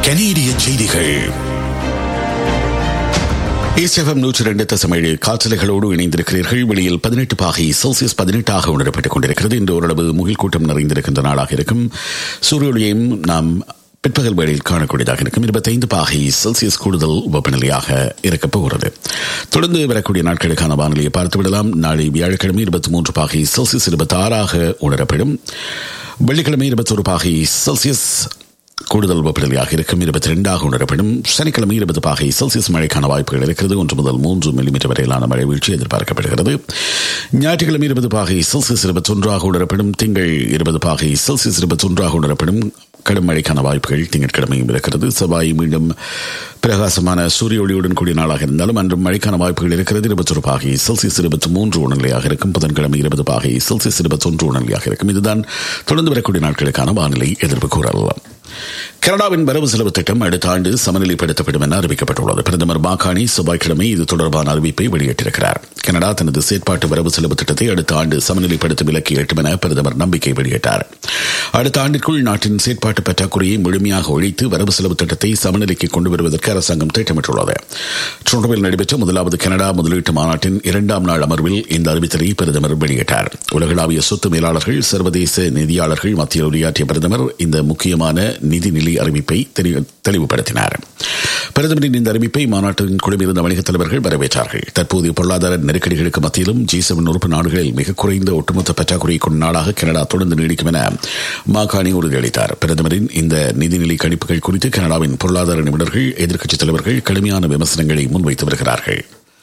கனேடிய செய்திகள் இசெஃபம் நூற்றி ரெண்டு தசமேழு காற்றலைகளோடு இணைந்திருக்கிறீர்கள் வெளியில் பதினெட்டு பாகை செல்சியஸ் பதினெட்டாக உணரப்பட்டுக் கொண்டிருக்கிறது இன்று ஓரளவு முகில் கூட்டம் நிறைந்திருக்கின்ற நாளாக இருக்கும் சூரிய நாம் பிற்பகல் வேளையில் காணக்கூடியதாக இருக்கும் இருபத்தைந்து பாகை செல்சியஸ் கூடுதல் வெப்பநிலையாக இருக்கப் போகிறது தொடர்ந்து வரக்கூடிய நாட்களுக்கான வானிலையை பார்த்துவிடலாம் நாளை வியாழக்கிழமை இருபத்தி மூன்று பாகை செல்சியஸ் இருபத்தி ஆறாக உணரப்படும் வெள்ளிக்கிழமை இருபத்தொரு பாகை செல்சியஸ் கூடுதல் வெப்பநிலையாக இருக்கும் இருபத்தி ரெண்டாக உணரப்படும் சனிக்கிழமை இருபது பாகை செல்சியஸ் மழைக்கான வாய்ப்புகள் இருக்கிறது ஒன்று முதல் மூன்று மில்லிமீட்டர் வரையிலான மழை வீழ்ச்சி எதிர்பார்க்கப்படுகிறது ஞாயிற்றுக்கிழமை இருபது பாகை செல்சியஸ் இருபத்தி ஒன்றாக உணரப்படும் திங்கள் இருபது பாகை செல்சியஸ் இருபத்தி ஒன்றாக உணரப்படும் கடும் மழைக்கான வாய்ப்புகள் திங்கட்கிழமையும் இருக்கிறது செவ்வாய் மீண்டும் பிரகாசமான சூரிய ஒளியுடன் கூடிய நாளாக இருந்தாலும் அன்றும் மழைக்கான வாய்ப்புகள் இருக்கிறது இருபத்தொரு பாகை செல்சியஸ் இருபத்தி மூன்று உணர்நிலையாக இருக்கும் புதன்கிழமை இருபது பாகை செல்சியஸ் இருபத்தி ஒன்று உணர்நிலையாக இருக்கும் இதுதான் தொடர்ந்து வரக்கூடிய நாட்களுக்கான வானிலை எதிர்ப்பு கூறலாம் கனடாவின் வரவு செலவு திட்டம் அடுத்த ஆண்டு சமநிலைப்படுத்தப்படும் என அறிவிக்கப்பட்டுள்ளது பிரதமர் மாகாணி செவ்வாய்க்கிழமை இது தொடர்பான அறிவிப்பை வெளியிட்டிருக்கிறார் கனடா தனது செயற்பாட்டு வரவு செலவு திட்டத்தை அடுத்த ஆண்டு சமநிலைப்படுத்தும் இலக்கு எட்டும் என பிரதமர் நம்பிக்கை வெளியிட்டார் அடுத்த ஆண்டிற்குள் நாட்டின் செயற்பாட்டு பற்றாக்குறையை முழுமையாக ஒழித்து வரவு செலவு திட்டத்தை சமநிலைக்கு கொண்டு வருவதற்கு அரசாங்கம் திட்டமிட்டுள்ளது டொரண்டோவில் நடைபெற்ற முதலாவது கனடா முதலீட்டு மாநாட்டின் இரண்டாம் நாள் அமர்வில் இந்த அறிவித்தலை பிரதமர் வெளியிட்டார் உலகளாவிய சொத்து மேலாளர்கள் சர்வதேச நிதியாளர்கள் மத்தியில் உரையாற்றிய பிரதமர் இந்த முக்கியமான நிதிநிலை அறிவிப்பை தெளிவுபடுத்தினார் பிரதமரின் இந்த அறிவிப்பை மாநாட்டின் குழுமிருந்த வணிகத் தலைவர்கள் வரவேற்றார்கள் தற்போதைய பொருளாதார நெருக்கடிகளுக்கு மத்தியிலும் ஜி செவன் உறுப்பு நாடுகளில் மிக குறைந்த ஒட்டுமொத்த பற்றாக்குறையை கொண்ட நாடாக கனடா தொடர்ந்து நீடிக்கும் என மாகாணி உறுதியளித்தார் பிரதமரின் இந்த நிதிநிலை கணிப்புகள் குறித்து கனடாவின் பொருளாதார நிபுணர்கள் எதிர்க்கட்சித் தலைவர்கள் கடுமையான விமர்சனங்களை முன்வைத்து வருகிறார்கள்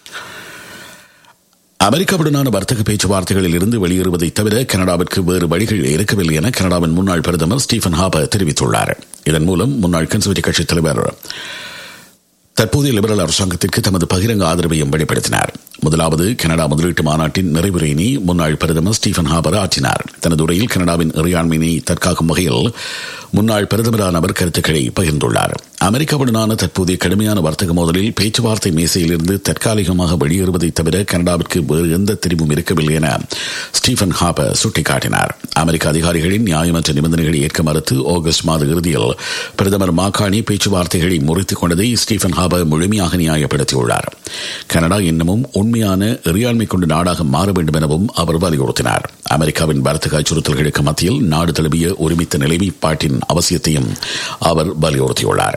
அமெரிக்காவுடனான வர்த்தக பேச்சுவார்த்தைகளில் இருந்து வெளியேறுவதை தவிர கனடாவிற்கு வேறு வழிகள் இருக்கவில்லை என கனடாவின் முன்னாள் பிரதமர் ஸ்டீஃபன் ஹாபர் தெரிவித்துள்ளார் இதன் மூலம் முன்னாள் கன்சர்வேட்டிவ் கட்சித் தலைவர் தற்போதைய லிபரல் அரசாங்கத்திற்கு தமது பகிரங்க ஆதரவையும் வெளிப்படுத்தினார் முதலாவது கனடா முதலீட்டு மாநாட்டின் நிறைவுரையினை முன்னாள் பிரதமர் ஸ்டீஃபன் ஹாபர் ஆற்றினார் தனது உரையில் கனடாவின் இறையாண்மையினை தற்காக்கும் வகையில் முன்னாள் பிரதமரான அவர் கருத்துக்களை பகிர்ந்துள்ளார் அமெரிக்காவுடனான தற்போதைய கடுமையான வர்த்தக மோதலில் பேச்சுவார்த்தை மேசையிலிருந்து தற்காலிகமாக வெளியேறுவதை தவிர கனடாவிற்கு வேறு எந்த தெரிவும் இருக்கவில்லை என ஸ்டீஃபன் ஹாபர் சுட்டிக்காட்டினார் அமெரிக்க அதிகாரிகளின் நியாயமற்ற நிபந்தனைகளை ஏற்க மறுத்து ஆகஸ்ட் மாத இறுதியில் பிரதமர் மாகாணி பேச்சுவார்த்தைகளை முறித்துக் கொண்டதை ஸ்டீஃபன் ஹாபர் முழுமையாக நியாயப்படுத்தியுள்ளார் கனடா இன்னமும் உண்மையான இறையாண்மை கொண்ட நாடாக மாற வேண்டும் எனவும் அவர் வலியுறுத்தினார் அமெரிக்காவின் வர்த்தக அச்சுறுத்தல்களுக்கு மத்தியில் நாடு தழுவிய ஒருமித்த நிலைமைப்பாட்டின் அவசியத்தையும் அவர் வலியுறுத்தியுள்ளார்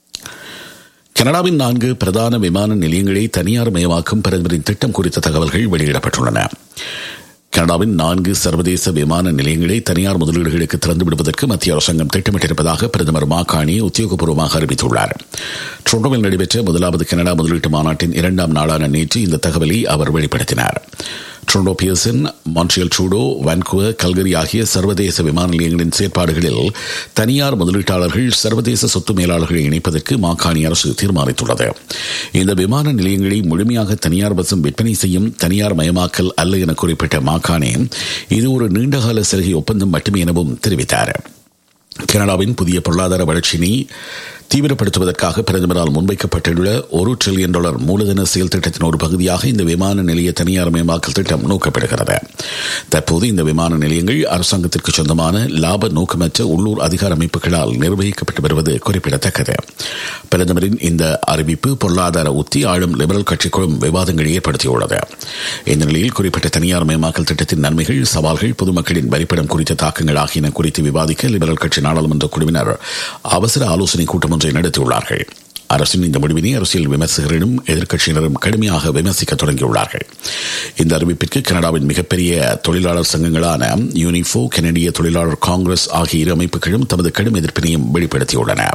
கனடாவின் நான்கு பிரதான விமான நிலையங்களை தனியார் மயமாக்கும் பிரதமரின் திட்டம் குறித்த தகவல்கள் வெளியிடப்பட்டுள்ளன கனடாவின் நான்கு சர்வதேச விமான நிலையங்களை தனியார் முதலீடுகளுக்கு திறந்து விடுவதற்கு மத்திய அரசாங்கம் திட்டமிட்டிருப்பதாக பிரதமர் மாகாணி உத்தியோகபூர்வமாக அறிவித்துள்ளார் டொரண்டோவில் நடைபெற்ற முதலாவது கனடா முதலீட்டு மாநாட்டின் இரண்டாம் நாளான நேற்று இந்த தகவலை அவர் வெளிப்படுத்தினார் Toronto Pearson Montreal Trudeau Vancouver Calgary ஆகிய சர்வதேச விமான நிலையங்களின் செயற்பாடுகளில் தனியார் முதலீட்டாளர்கள் சர்வதேச சொத்து மேலாளர்களை இணைப்பதற்கு மாகாணி அரசு தீர்மானித்துள்ளது இந்த விமான நிலையங்களை முழுமையாக தனியார் வசம் விற்பனை செய்யும் தனியார் மயமாக்கல் அல்ல என குறிப்பிட்ட மாகாணி இது ஒரு நீண்டகால சலுகை ஒப்பந்தம் மட்டுமே எனவும் தெரிவித்தார் கனடாவின் புதிய பொருளாதார வளர்ச்சியினை தீவிரப்படுத்துவதற்காக பிரதமரால் முன்வைக்கப்பட்டுள்ள ஒரு டிரில்லியன் டாலர் மூலதன செயல் திட்டத்தின் ஒரு பகுதியாக இந்த விமான நிலைய தனியார் மயமாக்கல் திட்டம் நோக்கப்படுகிறது தற்போது இந்த விமான நிலையங்கள் அரசாங்கத்திற்கு சொந்தமான லாப நோக்கமற்ற உள்ளூர் அதிகார அமைப்புகளால் நிர்வகிக்கப்பட்டு வருவது குறிப்பிடத்தக்கது பிரதமரின் இந்த அறிவிப்பு பொருளாதார உத்தி ஆளும் லிபரல் கட்சிக்குழும் விவாதங்களை ஏற்படுத்தியுள்ளது இந்த நிலையில் குறிப்பிட்ட தனியார் மயமாக்கல் திட்டத்தின் நன்மைகள் சவால்கள் பொதுமக்களின் வரிப்படம் குறித்த தாக்கங்கள் ஆகியன குறித்து விவாதிக்க லிபரல் கட்சி நாடாளுமன்ற குழுவினர் அவசர ஆலோசனை கூட்டம் ஒன்றை நடத்தியுள்ளார்கள் அரசின் இந்த முடிவினை அரசியல் விமர்சகரிடம் எதிர்க்கட்சியினரும் கடுமையாக விமர்சிக்க தொடங்கியுள்ளார்கள் இந்த அறிவிப்பிற்கு கனடாவின் மிகப்பெரிய தொழிலாளர் சங்கங்களான யூனிஃபோ கனடிய தொழிலாளர் காங்கிரஸ் ஆகிய இரு அமைப்புகளும் தமது கடும் எதிர்ப்பினையும் வெளிப்படுத்தியுள்ளன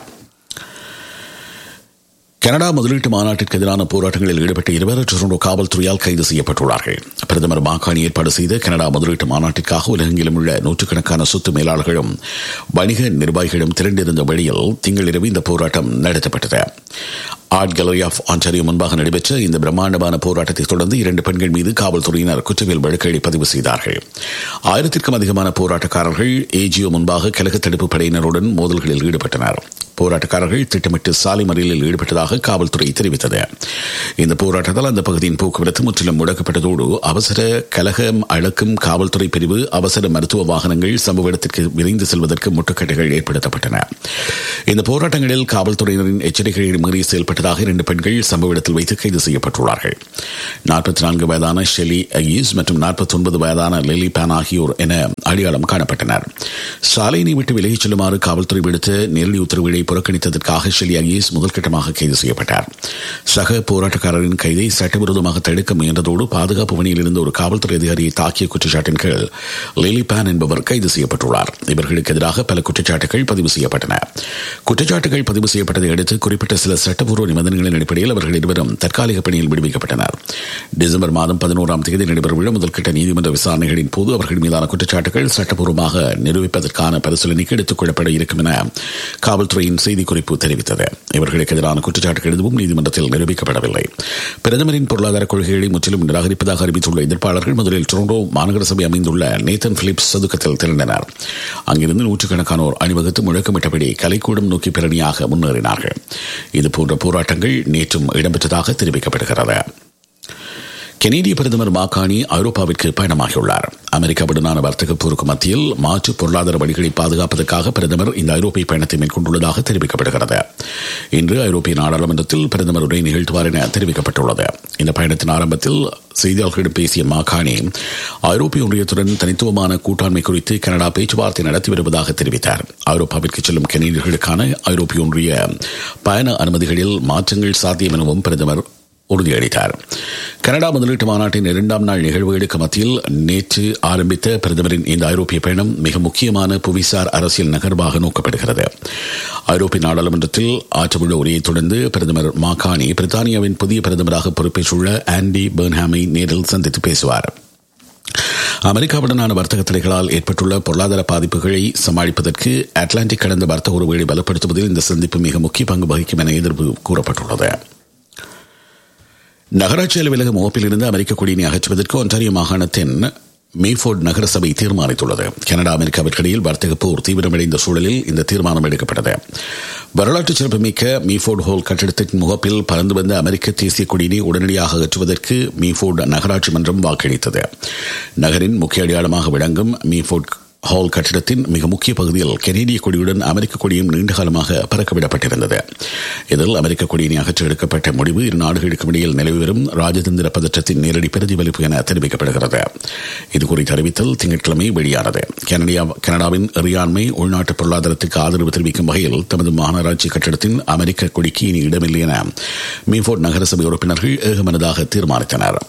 கனடா முதலீட்டு மாநாட்டிற்கு எதிரான போராட்டங்களில் ஈடுபட்ட இருவர் டொரண்டோ காவல்துறையால் கைது செய்யப்பட்டுள்ளார்கள் பிரதமர் மாகாணி ஏற்பாடு செய்த கனடா முதலீட்டு மாநாட்டிற்காக உலகெங்கிலும் உள்ள நூற்றுக்கணக்கான சொத்து மேலாளர்களும் வணிக நிர்வாகிகளும் திரண்டிருந்த வழியில் திங்களிரவு இந்த போராட்டம் நடத்தப்பட்டது ஆர்ட் கேலரி ஆஃப் ஆன்டாரியோ முன்பாக நடைபெற்ற இந்த பிரம்மாண்டமான போராட்டத்தை தொடர்ந்து இரண்டு பெண்கள் மீது காவல்துறையினர் குற்றவியல் வழக்குகளை பதிவு செய்தார்கள் ஆயிரத்திற்கும் அதிகமான போராட்டக்காரர்கள் ஏஜியோ முன்பாக கழக தடுப்பு படையினருடன் மோதல்களில் ஈடுபட்டனர் போராட்டக்காரர்கள் திட்டமிட்டு சாலை மறியலில் ஈடுபட்டதாக காவல்துறை தெரிவித்தது இந்த போராட்டத்தால் அந்த பகுதியின் போக்குவரத்து முற்றிலும் முடக்கப்பட்டதோடு அவசர கலகம் அழக்கும் காவல்துறை பிரிவு அவசர மருத்துவ வாகனங்கள் சம்பவ இடத்திற்கு விரைந்து செல்வதற்கு முட்டுக்கட்டைகள் ஏற்படுத்தப்பட்டன இந்த போராட்டங்களில் காவல்துறையினரின் எச்சரிக்கைகளை மீறி செயல்பட்டதாக இரண்டு பெண்கள் சம்பவ இடத்தில் வைத்து கைது செய்யப்பட்டுள்ளார்கள் நாற்பத்தி நான்கு வயதான ஷெலி அயீஸ் மற்றும் நாற்பத்தி ஒன்பது வயதான லிலி பேன் ஆகியோர் என அடையாளம் காணப்பட்டனர் சாலையினை விட்டு விலகிச் செல்லுமாறு காவல்துறை விடுத்த நேரடி உத்தரவுகளை புறக்கணித்ததற்காக ஷெலி அயீஸ் முதல்கட்டமாக கைது செய்யப்பட்டார் சக போராட்டக்காரரின் கைதை சட்டவிரோதமாக தடுக்க முயன்றதோடு பாதுகாப்பு பணியில் இருந்த ஒரு காவல்துறை அதிகாரியை தாக்கிய குற்றச்சாட்டின் கீழ் லிலி பேன் என்பவர் கைது செய்யப்பட்டுள்ளார் இவர்களுக்கு எதிராக பல குற்றச்சாட்டுகள் பதிவு செய்யப்பட்டன குற்றச்சாட்டுகள் பதிவு செய்யப்பட்டதை அடுத்து குறிப்பிட்ட சில சட்டப்பூர்வ நிபந்தனைகளின் அடிப்படையில் அவர்கள் இருவரும் தற்காலிக பணியில் விடுவிக்கப்பட்டனர் டிசம்பர் மாதம் பதினோராம் தேதி நடைபெறவுள்ள முதல்கட்ட நீதிமன்ற விசாரணைகளின் போது அவர்கள் மீதான குற்றச்சாட்டுகள் சட்டப்பூர்வமாக நிரூபிப்பதற்கான பரிசீலனைக்கு எடுத்துக் கொள்ளப்பட இருக்கும் என காவல்துறையின் செய்திக்குறிப்பு தெரிவித்தது இவர்களுக்கு எதிரான குற்றச்சாட்டுகள் எதுவும் நீதிமன்றத்தில் நிரூபிக்கப்படவில்லை பிரதமரின் பொருளாதார கொள்கைகளை முற்றிலும் நிராகரிப்பதாக அறிவித்துள்ள எதிர்ப்பாளர்கள் முதலில் டொரண்டோ மாநகர சபை அமைந்துள்ள நேத்தன் பிலிப்ஸ் சதுக்கத்தில் திரண்டனர் அங்கிருந்து நூற்றுக்கணக்கானோர் அணிவகுத்து முழக்கமிட்டபடி கலைக்கூடம் நோக்கி பேரணியாக முன்னேறினார்கள் இதுபோன்ற போராட்டங்கள் நேற்றும் இடம்பெற்றதாக தெரிவிக்கப்படுகிறது கெனடிய பிரதமர் மாகாணி ஐரோப்பாவிற்கு பயணமாகியுள்ளார் அமெரிக்காவுடனான வர்த்தக போருக்கு மத்தியில் மாற்று பொருளாதார வழிகளை பாதுகாப்பதற்காக பிரதமர் இந்த ஐரோப்பிய பயணத்தை மேற்கொண்டுள்ளதாக தெரிவிக்கப்படுகிறது இன்று ஐரோப்பிய நாடாளுமன்றத்தில் பிரதமர் உரை நிகழ்த்துவார் என தெரிவிக்கப்பட்டுள்ளது இந்த பயணத்தின் ஆரம்பத்தில் செய்தியாளர்களிடம் பேசிய மாகாணி ஐரோப்பிய ஒன்றியத்துடன் தனித்துவமான கூட்டாண்மை குறித்து கனடா பேச்சுவார்த்தை நடத்தி வருவதாக தெரிவித்தார் ஐரோப்பாவிற்கு செல்லும் கெனடியர்களுக்கான ஐரோப்பிய ஒன்றிய பயண அனுமதிகளில் மாற்றங்கள் சாத்தியம் எனவும் பிரதமர் உறுதியளித்தார் கனடா முதலீட்டு மாநாட்டின் இரண்டாம் நாள் நிகழ்வுகளுக்கு மத்தியில் நேற்று ஆரம்பித்த பிரதமரின் இந்த ஐரோப்பிய பயணம் மிக முக்கியமான புவிசார் அரசியல் நகர்வாக நோக்கப்படுகிறது ஐரோப்பிய நாடாளுமன்றத்தில் ஆற்றவுள்ள உரையை தொடர்ந்து பிரதமர் மாகாணி பிரித்தானியாவின் புதிய பிரதமராக பொறுப்பேற்றுள்ள ஆண்டி பெர்ன்ஹாமை நேரில் சந்தித்து பேசுவார் அமெரிக்காவுடனான வர்த்தக தடைகளால் ஏற்பட்டுள்ள பொருளாதார பாதிப்புகளை சமாளிப்பதற்கு அட்லாண்டிக் கடந்த வர்த்தக உறவுகளை பலப்படுத்துவதில் இந்த சந்திப்பு மிக முக்கிய பங்கு வகிக்கும் என எதிர்ப்பு கூறப்பட்டுள்ளது நகராட்சி அலுவலக முகப்பில் இருந்து அமெரிக்க கொடியினை அகற்றுவதற்கு ஒன்றாரிய மாகாணத்தின் மேஃபோர்ட் நகரசபை தீர்மானித்துள்ளது கனடா அமெரிக்காவிற்கிடையில் வர்த்தக போர் தீவிரமடைந்த சூழலில் இந்த தீர்மானம் எடுக்கப்பட்டது வரலாற்று சிறப்புமிக்க மீஃபோர்ட் ஹோல் கட்டிடத்தின் முகப்பில் பறந்து வந்த அமெரிக்க தேசிய கொடியினை உடனடியாக அகற்றுவதற்கு மீஃபோர்ட் நகராட்சி மன்றம் வாக்களித்தது நகரின் முக்கிய அடையாளமாக விளங்கும் மீஃபோர்ட் ஹால் கட்டிடத்தின் மிக முக்கிய பகுதியில் கெனேடிய கொடியுடன் அமெரிக்க கொடியும் நீண்டகாலமாக பறக்கவிடப்பட்டிருந்தது இதில் அமெரிக்க கொடியினை அகற்ற எடுக்கப்பட்ட முடிவு இரு நாடுகளுக்கும் இடையில் நிலவி வரும் ராஜதந்திர பதற்றத்தின் நேரடி பிரதிபலிப்பு என தெரிவிக்கப்படுகிறது இதுகுறித்த அறிவித்தல் திங்கட்கிழமை வெளியானது கனடியா கனடாவின் இறையாண்மை உள்நாட்டு பொருளாதாரத்துக்கு ஆதரவு தெரிவிக்கும் வகையில் தமது மாநகராட்சி கட்டிடத்தின் அமெரிக்க கொடிக்கு இனி இடமில்லை என மீஃபோர்ட் நகரசபை உறுப்பினர்கள் ஏகமனதாக தீர்மானித்தனர்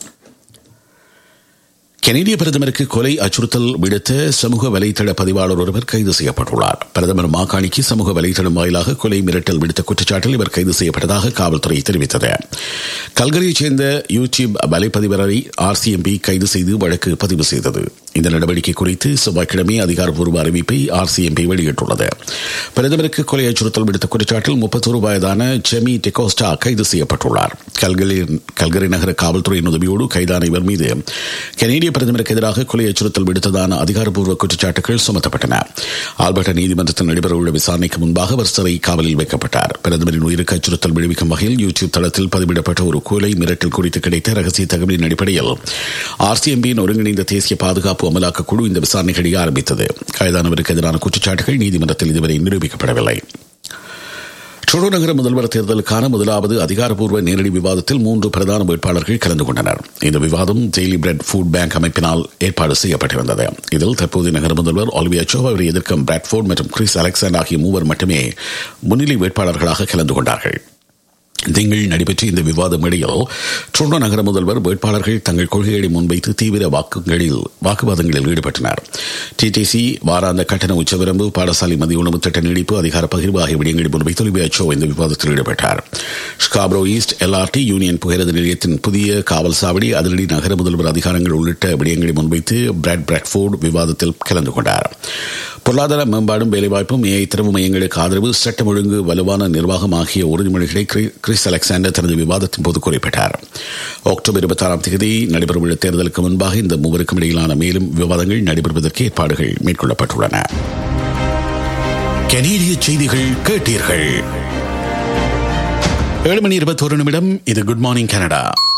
கெனடிய பிரதமருக்கு கொலை அச்சுறுத்தல் விடுத்த சமூக வலைதள பதிவாளர் ஒருவர் கைது செய்யப்பட்டுள்ளார் பிரதமர் மாகாணிக்கு சமூக வலைதளம் வாயிலாக கொலை மிரட்டல் விடுத்த குற்றச்சாட்டில் இவர் கைது செய்யப்பட்டதாக காவல்துறை தெரிவித்தது கல்கரியைச் சேர்ந்த யூடியூப் வலைப்பதிவரை ஆர்சிஎம்பி கைது செய்து வழக்கு பதிவு செய்தது இந்த நடவடிக்கை குறித்து செவ்வாய்க்கிழமை அதிகாரப்பூர்வ அறிவிப்பை ஆர்சிஎம்பி வெளியிட்டுள்ளது பிரதமருக்கு கொலை அச்சுறுத்தல் விடுத்த குற்றச்சாட்டில் முப்பத்தொரு வயதான ஜெமி டெகோஸ்டா கைது செய்யப்பட்டுள்ளார் கல்கரி கல்கரி நகர காவல்துறையின் உதவியோடு கைதான இவர் மீது கனேடிய பிரதமருக்கு எதிராக கொலை அச்சுறுத்தல் விடுத்ததான அதிகாரப்பூர்வ குற்றச்சாட்டுகள் சுமத்தப்பட்டன ஆல்பர்டா நீதிமன்றத்தில் நடைபெறவுள்ள விசாரணைக்கு முன்பாக அவர் சிறை காவலில் வைக்கப்பட்டார் பிரதமரின் உயிருக்கு அச்சுறுத்தல் விடுவிக்கும் வகையில் யூடியூப் தளத்தில் பதிவிடப்பட்ட ஒரு கொலை மிரட்டல் குறித்து கிடைத்த ரகசிய தகவலின் அடிப்படையில் ஆர்சிஎம்பியின் ஒருங்கிணைந்த தேசிய பாதுகாப்பு அமலாக்க குழு இந்த விசாரணைகளை ஆரம்பித்தது கைதானவருக்கு எதிரான குற்றச்சாட்டுகள் நீதிமன்றத்தில் இதுவரை நிரூபிக்கப்படவில்லை ட்ரோடோ நகர முதல்வர் தேர்தலுக்கான முதலாவது அதிகாரப்பூர்வ நேரடி விவாதத்தில் மூன்று பிரதான வேட்பாளர்கள் கலந்து கொண்டனர் இந்த விவாதம் டெய்லி பிரெட் ஃபுட் பேங்க் அமைப்பினால் ஏற்பாடு செய்யப்பட்டிருந்தது இதில் தற்போதைய நகர முதல்வர் ஆல்வியா சோ அவரை எதிர்க்கும் பிராட்ஃபோர்ட் மற்றும் கிறிஸ் அலெக்சாண்டர் ஆகிய மூவர் மட்டுமே முன்னிலை வேட்பாளர்களாக கலந்து கொண்டார்கள் திங்கள் நடைபெற்ற இந்த விவாதம் இடையில் ட்ரோண்டோ நகர முதல்வர் வேட்பாளர்கள் தங்கள் கொள்கைகளை முன்வைத்து தீவிர வாக்குகளில் வாக்குவாதங்களில் ஈடுபட்டனர் டிடிசி வாராந்த கட்டண உச்சவரம்பு பாடசாலை மதிய உணவு திட்ட நீடிப்பு அதிகார பகிர்வு ஆகிய விடயங்களை முன்வைத்து ஒலிபியாச்சோ இந்த விவாதத்தில் ஈடுபட்டார் ஸ்காப்ரோ ஈஸ்ட் எல்ஆர்டி யூனியன் புகையிரத நிலையத்தின் புதிய காவல் சாவடி அதிரடி நகர முதல்வர் அதிகாரங்கள் உள்ளிட்ட விடயங்களை முன்வைத்து பிராட் பிராட்ஃபோர்ட் விவாதத்தில் கலந்து கொண்டார் பொருளாதார மேம்பாடும் வேலைவாய்ப்பும் ஏஐ திறவு மையங்களுக்கு ஆதரவு சட்டம் ஒழுங்கு வலுவான நிர்வாகம் ஆகிய உறுதிமொழிகளை கிறிஸ் அலெக்சாண்டர் தனது விவாதத்தின் போது குறிப்பிட்டார் அக்டோபர் இருபத்தி ஆறாம் தேதி நடைபெறவுள்ள தேர்தலுக்கு முன்பாக இந்த மூவருக்கும் இடையிலான மேலும் விவாதங்கள் நடைபெறுவதற்கு ஏற்பாடுகள் மேற்கொள்ளப்பட்டுள்ளன கனேடிய செய்திகள் கேட்டீர்கள் ஏழு மணி இருபத்தோரு நிமிடம் இது குட் மார்னிங் கனடா